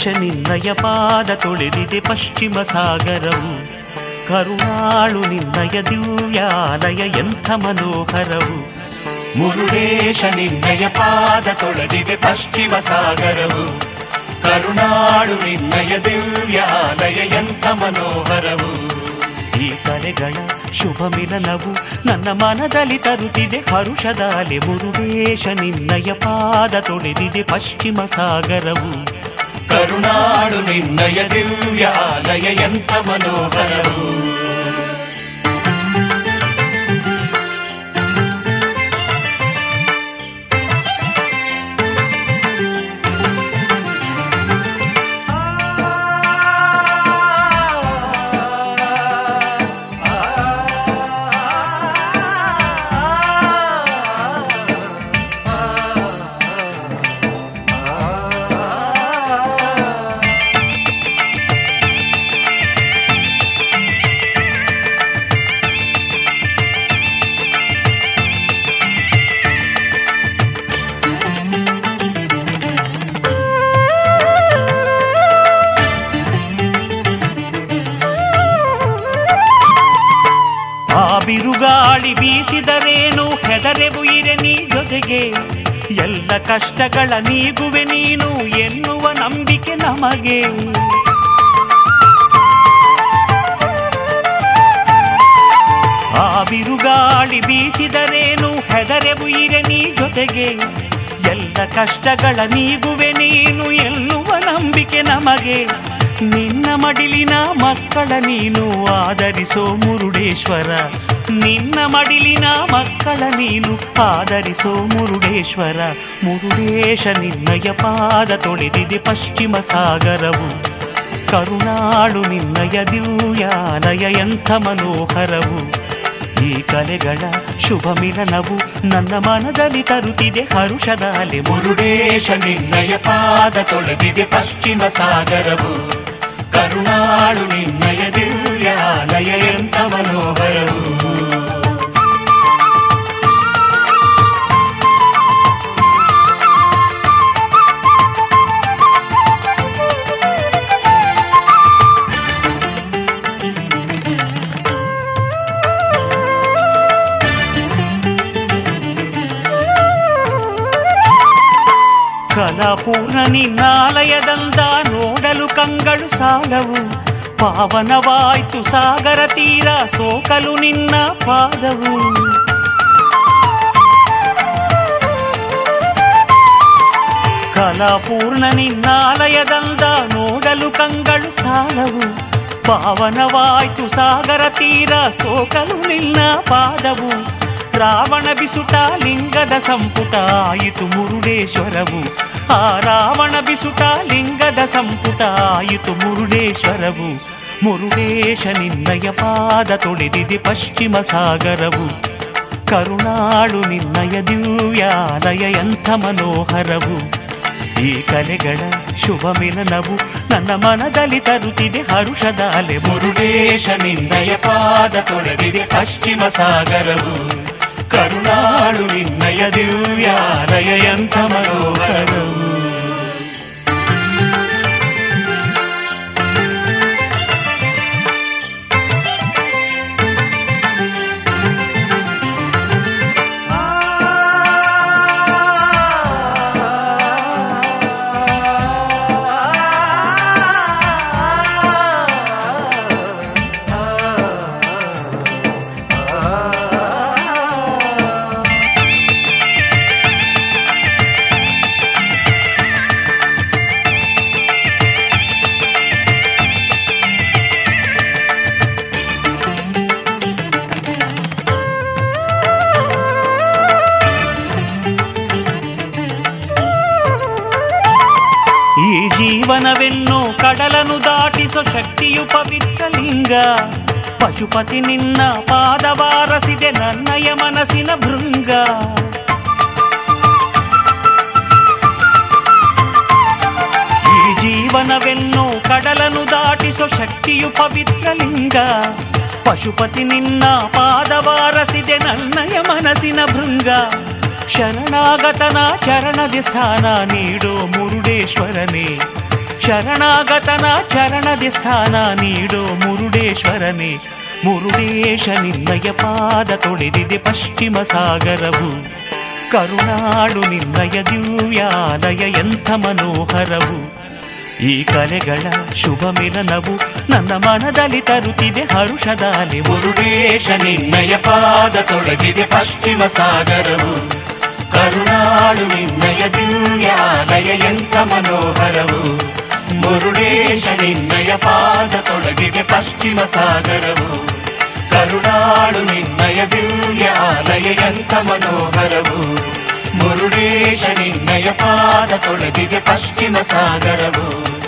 ಮುರುಡೇಶ ನಿನ್ನಯ ಪಾದ ತೊಳೆದಿದೆ ಪಶ್ಚಿಮ ಸಾಗರವು ಕರುಣಾಳು ನಿನ್ನಯ ದಿವ್ಯಾಲಯ ಎಂಥ ಮನೋಹರವು ಮುರುಡೇಶ ನಿನ್ನಯ ಪಾದ ತೊಳೆದಿದೆ ಪಶ್ಚಿಮ ಸಾಗರವು ಕರುಣಾಳು ನಿನ್ನಯ ದಿವ್ಯಾಲಯ ಎಂಥ ಮನೋಹರವು ಈ ಕಲೆಗಳ ಶುಭ ಮಿಲನವು ನನ್ನ ಮನದಲ್ಲಿ ತರುತ್ತಿದೆ ಹರುಷದ ಅಲೆ ಮುರುಡೇಶ ನಿನ್ನಯ ಪಾದ ತೊಳೆದಿದೆ ಪಶ್ಚಿಮ ಸಾಗರವು ಕರುಣಾಳು ನಿನ್ನಯ ದಿವ್ಯಾಲಯ ಎಂಥ ಮನೋಹರವು ಆ ಬಿರುಗಾಳಿ ಬೀಸಿದರೇನು ಹೆದರೆವು ಇರೆ ನೀ ಜೊತೆಗೆ ಎಲ್ಲ ಕಷ್ಟಗಳ ನೀಗುವೆ ನೀನು ಎನ್ನುವ ನಂಬಿಕೆ ನಮಗೆ ಆ ಬಿರುಗಾಳಿ ಬೀಸಿದರೇನು ಹೆದರೆವು ಇರೆ ನೀ ಜೊತೆಗೆ ಎಲ್ಲ ಕಷ್ಟಗಳ ನೀಗುವೆ ನೀನು ಎನ್ನುವ ನಂಬಿಕೆ ನಮಗೆ ನಿನ್ನ ಮಡಿಲಿನ ಮಕ್ಕಳ ನೀನು ಆದರಿಸೋ ಮುರುಡೇಶ್ವರ ನಿನ್ನ ಮಡಿಲಿನ ಮಕ್ಕಳ ನೀನು ಆದರಿಸೋ ಮುರುಡೇಶ್ವರ ಮುರುಡೇಶ ನಿನ್ನಯ ಪಾದ ತೊಳೆದಿದೆ ಪಶ್ಚಿಮ ಸಾಗರವು ಕರುಣಾಳು ನಿನ್ನಯ ದಿವ್ಯಾಲಯ ಎಂಥ ಮನೋಹರವು ಈ ಕಲೆಗಳ ಶುಭ ಮಿಲನವು ನನ್ನ ಮನದಲ್ಲಿ ತರುತ್ತಿದೆ ಹರುಷದ ಅಲೆ ಮುರುಡೇಶ ನಿನ್ನಯ ಪಾದ ತೊಳೆದಿದೆ ಪಶ್ಚಿಮ ಸಾಗರವು ಕರುಣಾಳು ನಿನ್ನಯ ದಿವ್ಯಾಲಯ ಎಂಥ ಮನೋಹರವು ಕಲಾಪೂರ್ಣ ನಿನ್ನಾಲಯದಂದ ನೋಡಲು ಕಂಗಳು ಸಾಲವು ಪಾವನವಾಯ್ತು ಸಾಗರ ತೀರ ಸೋಕಲು ನಿನ್ನ ಪಾದವು ಕಲಾಪೂರ್ಣ ನಿನ್ನಾಲಯದಂದ ನೋಡಲು ಕಂಗಳು ಸಾಲವು ಪಾವನವಾಯ್ತು ಸಾಗರ ತೀರ ಸೋಕಲು ನಿನ್ನ ಪಾದವು ರಾವಣ ಬಿಸುಟ ಲಿಂಗದ ಸಂಪುಟ ಆಯಿತು ಮುರುಡೇಶ್ವರವು ಆ ರಾವಣ ಬಿಸುಟ ಲಿಂಗದ ಸಂಪುಟ ಆಯಿತು ಮುರುಡೇಶ್ವರವು ಮುರುಡೇಶ ನಿನ್ನಯ ಪಾದ ತೊಳೆದಿದೆ ಪಶ್ಚಿಮ ಸಾಗರವು ಕರುಣಾಳು ನಿನ್ನಯ ದಿವ್ಯಾಲಯ ಎಂಥ ಮನೋಹರವು ಈ ಕಲೆಗಳ ಶುಭ ಮಿಲನವು ನನ್ನ ಮನದಲ್ಲಿ ತರುತ್ತಿದೆ ಹರುಷದ ಅಲೆ ಮುರುಡೇಶ ನಿನ್ನಯ ಪಾದ ತೊಳೆದಿದೆ ಪಶ್ಚಿಮ ಸಾಗರವು ಕರುಣಾಳು ನಿನ್ನಯ ದಿವ್ಯಾಲಯ ಎಂಥ ಮನೋಹರವು ಈ ಜೀವನವೆನ್ನು ಕಡಲನು ದಾಟಿಸೋ ಶಕ್ತಿಯು ಪವಿತ್ರ ಲಿಂಗ ಪಶುಪತಿ ನಿನ್ನ ಪಾದವಾರಸಿದೆ ನನ್ನಯ ಮನಸ್ಸಿನ ಭೃಂಗ ಈ ಜೀವನವೆನ್ನು ಕಡಲನು ದಾಟಿಸೋ ಶಕ್ತಿಯು ಪವಿತ್ರ ಲಿಂಗ ಪಶುಪತಿ ನಿನ್ನ ಪಾದವಾರಸಿದೆ ನನ್ನಯ ಮನಸ್ಸಿನ ಭೃಂಗ ಶರಣಾಗತನ ಚರಣದಿ ಸ್ಥಾನ ನೀಡೋ ಮುರುಡೇಶ್ವರನೇ ಶರಣಾಗತನ ಚರಣದಿ ಸ್ಥಾನ ನೀಡೋ ಮುರುಡೇಶ್ವರನೇ ಮುರುಡೇಶ ನಿನ್ನಯ ಪಾದ ತೊಳೆದಿದೆ ಪಶ್ಚಿಮ ಸಾಗರವು ಕರುನಾಡು ನಿನ್ನಯ ದಿವ್ಯಾಲಯ ಎಂಥ ಮನೋಹರವು ಈ ಕಲೆಗಳ ಶುಭ ಮಿಲನವು ನನ್ನ ಮನದಲ್ಲಿ ತರುತ್ತಿದೆ ಹರುಷದ ಅಲೆ ಮುರುಡೇಶ ನಿನ್ನಯ ಪಾದ ತೊಡಗಿದೆ ಪಶ್ಚಿಮ ಸಾಗರವು ಕರುಣಾಳು ನಿನ್ನಯ ದಿವ್ಯಾಲಯ ಎಂಥ ಮನೋಹರವು ಮುರುಡೇಶ ನಿನ್ನಯ ಪಾದ ತೊಡಗಿದೆ ಪಶ್ಚಿಮ ಸಾಗರವು ಕರುಣಾಳು ನಿನ್ನಯ ದಿವ್ಯಾಲಯ ಎಂಥ ಮನೋಹರವು ಮುರುಡೇಶ ನಿನ್ನಯ ಪಾದ ತೊಡಗಿದೆ ಪಶ್ಚಿಮ ಸಾಗರವು